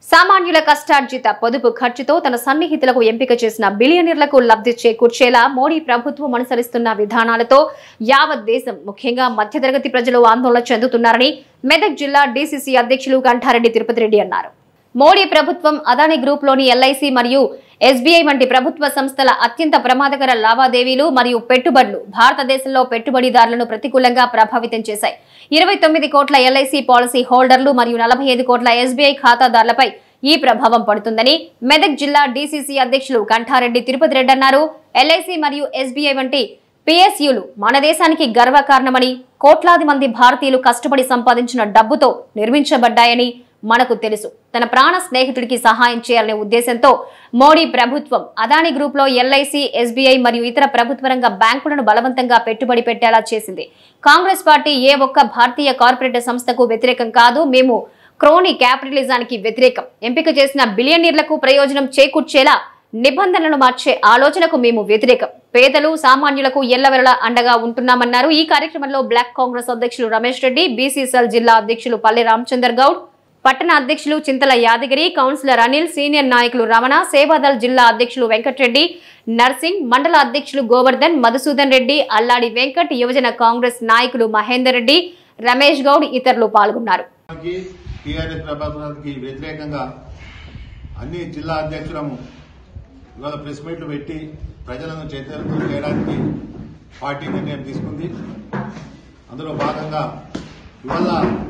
సామాన్యుల కష్టార్జిత పొదుపు ఖర్చుతో తన సన్నిహితులకు ఎంపిక చేసిన బిలియనీర్లకు లబ్ధి చేకూర్చేలా మోడీ ప్రభుత్వం అనుసరిస్తున్న విధానాలతో యావత్ దేశం ముఖ్యంగా మధ్యతరగతి ప్రజలు ఆందోళన చెందుతున్నారని మెదక్ జిల్లా డీసీసీ అధ్యక్షులు కంఠారెడ్డి తిరుపతి రెడ్డి అన్నారు మోడీ ప్రభుత్వం అదాని గ్రూప్ లోని ఎల్ఐసి మరియు ఎస్బీఐ వంటి ప్రభుత్వ సంస్థల అత్యంత ప్రమాదకర లావాదేవీలు మరియు పెట్టుబడులు భారతదేశంలో పెట్టుబడిదారులను ప్రతికూలంగా ప్రభావితం చేశాయి ఇరవై తొమ్మిది కోట్ల ఎల్ఐసి పాలసీ హోల్డర్లు మరియు నలభై ఐదు కోట్ల ఎస్బీఐ ఖాతాదారులపై ఈ ప్రభావం పడుతుందని మెదక్ జిల్లా డీసీసీ అధ్యక్షులు కంఠారెడ్డి తిరుపతి రెడ్డి అన్నారు ఎల్ఐసి మరియు ఎస్బీఐ వంటి పిఎస్యులు మన దేశానికి గర్వకారణమని కోట్లాది మంది భారతీయులు కష్టపడి సంపాదించిన డబ్బుతో నిర్మించబడ్డాయని మనకు తెలుసు తన ప్రాణ స్నేహితుడికి సహాయం చేయాలనే ఉద్దేశంతో మోడీ ప్రభుత్వం అదాని గ్రూప్ లో ఎల్ఐసి ఎస్బీఐ మరియు ఇతర ప్రభుత్వ రంగ బ్యాంకులను బలవంతంగా పెట్టుబడి పెట్టేలా చేసింది కాంగ్రెస్ పార్టీ ఏ ఒక్క భారతీయ కార్పొరేట్ సంస్థకు వ్యతిరేకం కాదు మేము క్రోనీ క్యాపిటలిజానికి వ్యతిరేకం ఎంపిక చేసిన బిలియనీర్లకు ప్రయోజనం చేకూర్చేలా నిబంధనలను మార్చే ఆలోచనకు మేము వ్యతిరేకం పేదలు సామాన్యులకు ఎల్లవెరలా అండగా ఉంటున్నామన్నారు ఈ కార్యక్రమంలో బ్లాక్ కాంగ్రెస్ అధ్యక్షులు రమేష్ రెడ్డి బీసీసీఎల్ జిల్లా అధ్యక్షులు పల్లె రామచందర్ గౌడ్ పట్టణ అధ్యక్షులు చింతల యాదగిరి కౌన్సిలర్ అనిల్ సీనియర్ నాయకులు రమణ సేవాదల్ జిల్లా అధ్యక్షులు వెంకటరెడ్డి నర్సింగ్ మండల అధ్యక్షులు గోవర్ధన్ మధుసూదన్ రెడ్డి అల్లాడి వెంకట్ యువజన కాంగ్రెస్ నాయకులు మహేందర్ రెడ్డి రమేష్ గౌడ్ ఇతరులు పాల్గొన్నారు కి టీఆర్ఎస్ ప్రభుత్వానికి వ్యతిరేకంగా అన్ని జిల్లా అధ్యక్షులము ఇవాళ ప్రెస్ మీట్లు పెట్టి ప్రజలను చైతన్యం చేయడానికి పార్టీ నిర్ణయం తీసుకుంది అందులో భాగంగా ఇవాళ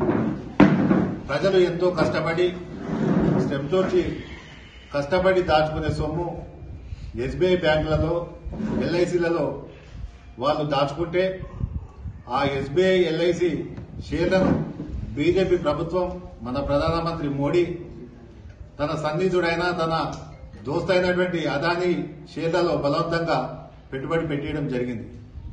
ప్రజలు ఎంతో కష్టపడి శ్రమతోటి కష్టపడి దాచుకునే సొమ్ము ఎస్బీఐ బ్యాంకులలో ఎల్ఐసిలలో వాళ్ళు దాచుకుంటే ఆ ఎస్బీఐ ఎల్ఐసి షేర్లను బీజేపీ ప్రభుత్వం మన ప్రధానమంత్రి మోడీ తన సన్నిధుడైన తన దోస్తైనటువంటి అదాని షేర్లలో బలవంతంగా పెట్టుబడి పెట్టేయడం జరిగింది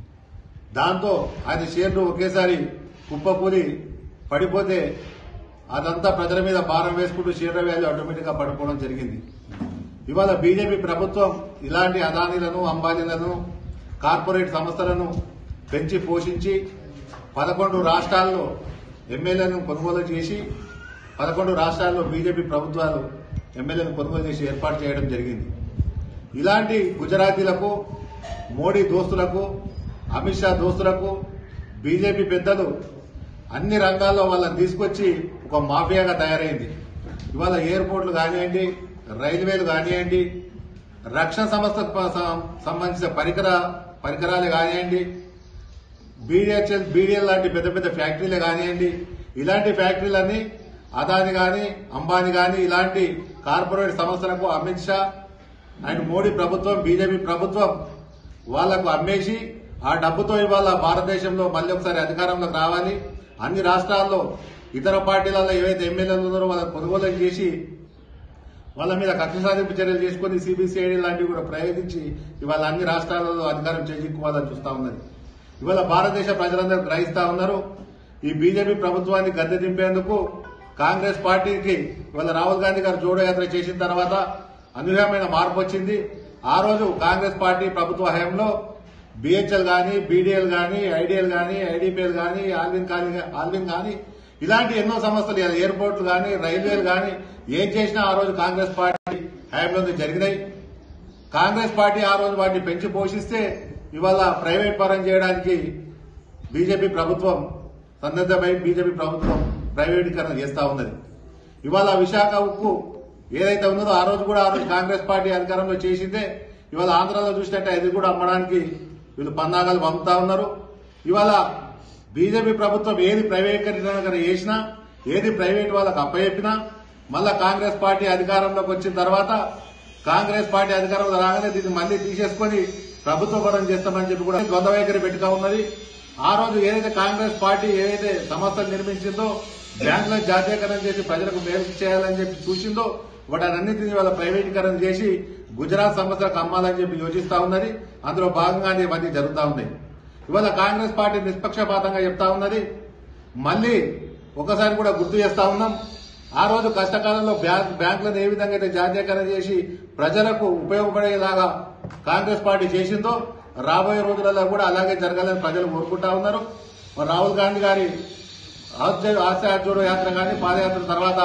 దాంతో ఆయన షేర్లు ఒకేసారి కుప్పకూలి పడిపోతే అదంతా ప్రజల మీద భారం వేసుకుంటూ షేర్ల వాల్యూ ఆటోమేటిక్ గా పడిపోవడం జరిగింది ఇవాళ బీజేపీ ప్రభుత్వం ఇలాంటి అదానీలను అంబానీలను కార్పొరేట్ సంస్థలను పెంచి పోషించి పదకొండు రాష్ట్రాల్లో ఎమ్మెల్యేలను కొనుగోలు చేసి పదకొండు రాష్ట్రాల్లో బీజేపీ ప్రభుత్వాలు ఎమ్మెల్యేలను కొనుగోలు చేసి ఏర్పాటు చేయడం జరిగింది ఇలాంటి గుజరాతీలకు మోడీ దోస్తులకు అమిత్ షా దోస్తులకు బీజేపీ పెద్దలు అన్ని రంగాల్లో వాళ్ళని తీసుకొచ్చి ఒక మాఫియాగా తయారైంది ఇవాళ ఎయిర్పోర్ట్లు కానివ్వండి రైల్వేలు కానివ్వండి రక్షణ సంస్థకు ప- సం- సంబంధించిన పరికర పరికరాలు కానివ్వండి బీడిహెచ్ఎల్ బీడిఎల్ లాంటి పెద్ద పెద్ద ఫ్యాక్టరీలే కానివ్వండి ఇలాంటి ఫ్యాక్టరీలన్నీ అదాని గాని అంబానీ గాని ఇలాంటి కార్పొరేట్ సంస్థలకు అమిత్ షా అండ్ మోడీ ప్రభుత్వం బీజేపీ ప్రభుత్వం వాళ్లకు అమ్మేసి ఆ డబ్బుతో ఇవాళ భారతదేశంలో మళ్ళీ ఒకసారి అధికారంలోకి రావాలి అన్ని రాష్ట్రాల్లో ఇతర పార్టీలలో ఏవైతే ఎమ్మెల్యేలు ఉన్నారో వాళ్ళని కొనుగోలు చేసి వాళ్ళ మీద కక్ష సాధింపు చర్యలు చేసుకుని సిబిసిఐడి లాంటివి కూడా ప్రయోగించి ఇవాళ అన్ని రాష్ట్రాలలో అధికారం చేజిక్కోవాలని చూస్తా ఉన్నది ఇవాళ భారతదేశ ప్రజలందరూ గ్రహిస్తా ఉన్నారు ఈ బీజేపీ ప్రభుత్వాన్ని గద్దె దింపేందుకు కాంగ్రెస్ పార్టీకి ఇవాళ రాహుల్ గాంధీ గారు జోడో యాత్ర చేసిన తర్వాత అనూహ్యమైన మార్పు వచ్చింది ఆ రోజు కాంగ్రెస్ పార్టీ ప్రభుత్వ హయాంలో బిహెచ్ఎల్ గాని బీడీఎల్ గాని ఐడిఎల్ గాని ఐడిపిఎల్ గాని ఆల్విన్ కానీ ఆల్విన్ గాని ఇలాంటి ఎన్నో సంస్థలు ఇవాళ ఎయిర్పోర్ట్లు గాని రైల్వేలు గాని ఏం చేసినా ఆ రోజు కాంగ్రెస్ పార్టీ హయాంలో జరిగినాయి కాంగ్రెస్ పార్టీ ఆ రోజు వాటిని పెంచి పోషిస్తే ఇవాళ ప్రైవేట్ పరం చేయడానికి బీజేపీ ప్రభుత్వం సన్నద్దమై బీజేపీ ప్రభుత్వం ప్రైవేటీకరణ చేస్తా ఉన్నది ఇవాళ విశాఖ ఉక్కు ఏదైతే ఉన్నదో ఆ రోజు కూడా ఆ రోజు కాంగ్రెస్ పార్టీ అధికారంలో చేసిందే ఇవాళ ఆంధ్రాలో చూసినట్టే అది కూడా అమ్మడానికి వీళ్ళు పన్నాగాలు పంపుతా ఉన్నారు ఇవాళ బీజేపీ ప్రభుత్వం ఏది ప్రైవేటీకరణ చేసినా ఏది ప్రైవేట్ వాళ్ళకి అప్పచెప్పినా మళ్ళా కాంగ్రెస్ పార్టీ అధికారంలోకి వచ్చిన తర్వాత కాంగ్రెస్ పార్టీ అధికారంలో రాగానే దీన్ని మళ్ళీ తీసేసుకొని ప్రభుత్వ పరం చేస్తామని చెప్పి కూడా ద్వంద్వ వైఖరి పెట్టుగా ఉన్నది ఆ రోజు ఏదైతే కాంగ్రెస్ పార్టీ ఏదైతే సంస్థలు నిర్మించిందో బ్యాంకులను జాతీయకరణ చేసి ప్రజలకు మేలు చేయాలని చెప్పి చూసిందో వాటన్నింటినీ వాళ్ళ ప్రైవేటీకరణ చేసి గుజరాత్ సంస్థలకు అమ్మాలని చెప్పి యోచిస్తా ఉన్నది అందులో భాగంగానే ఇవన్నీ జరుగుతా ఉన్నాయి ఇవాళ కాంగ్రెస్ పార్టీ నిష్పక్షపాతంగా చెప్తా ఉన్నది మళ్ళీ ఒకసారి కూడా గుర్తు చేస్తా ఉన్నాం ఆ రోజు కష్టకాలంలో బ్యాంక్ బ్యాంకులను ఏ విధంగా అయితే జాతీయకరణ చేసి ప్రజలకు ఉపయోగపడేలాగా కాంగ్రెస్ పార్టీ చేసిందో రాబోయే రోజులలో కూడా అలాగే జరగాలని ప్రజలు కోరుకుంటా ఉన్నారు మరి రాహుల్ గాంధీ గారి ఆశ ఆశ జోడో యాత్ర కానీ పాదయాత్ర తర్వాత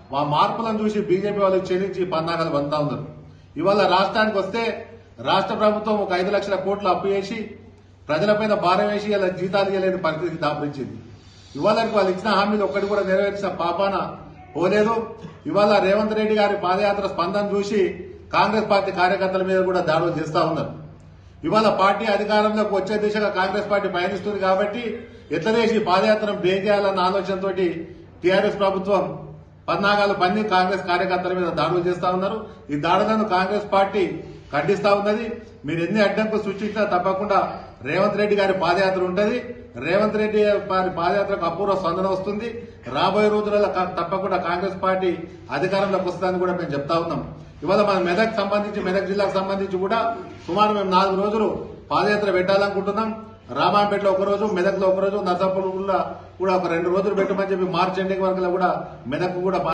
ఆ మార్పులను చూసి బీజేపీ వాళ్ళు చెల్లించి పన్నాగాలు పంతా ఉన్నారు ఇవాళ రాష్ట్రానికి వస్తే రాష్ట్ర ప్రభుత్వం ఒక ఐదు లక్షల కోట్లు అప్పు చేసి ప్రజలపైన భారం వేసి ఇలా జీతాలు ఇవ్వలేని పరిస్థితికి దాపరించింది ఇవాళ వాళ్ళు ఇచ్చిన హామీలు ఒక్కటి కూడా నెరవేర్చిన పాపాన పోలేదు ఇవాళ రేవంత్ రెడ్డి గారి పాదయాత్ర స్పందన చూసి కాంగ్రెస్ పార్టీ కార్యకర్తల మీద కూడా దాడులు చేస్తా ఉన్నారు ఇవాళ పార్టీ అధికారంలోకి వచ్చే దిశగా కాంగ్రెస్ పార్టీ పయనిస్తుంది కాబట్టి ఎట్లా చేసి పాదయాత్రను బ్రేక్ చేయాలన్న ఆలోచనతో టీఆర్ఎస్ ప్రభుత్వం పద్నాగాలు పన్ని కాంగ్రెస్ కార్యకర్తల మీద దాడులు చేస్తా ఉన్నారు ఈ దాడులను కాంగ్రెస్ పార్టీ ఖండిస్తా ఉన్నది మీరు ఎన్ని అడ్డంకులు సృష్టించినా తప్పకుండా రేవంత్ రెడ్డి గారి పాదయాత్ర ఉంటది రేవంత్ రెడ్డి గారి పాదయాత్రకు అపూర్వ స్పందన వస్తుంది రాబోయే రోజులలో కా- తప్పకుండా కాంగ్రెస్ పార్టీ అధికారంలోకి వస్తుందని కూడా మేము చెప్తా ఉన్నాం ఇవాళ మన మెదక్ సంబంధించి మెదక్ జిల్లాకు సంబంధించి కూడా సుమారు మేము నాలుగు రోజులు పాదయాత్ర పెట్టాలనుకుంటున్నాం రామాయంపేటలో ఒక రోజు మెదక్లో ఒక రోజు నర్సాపూర్లో కూడా ఒక రెండు రోజులు పెట్టమని చెప్పి మార్చి ఎండింగ్ వరకు కూడా మెదక్ కూడా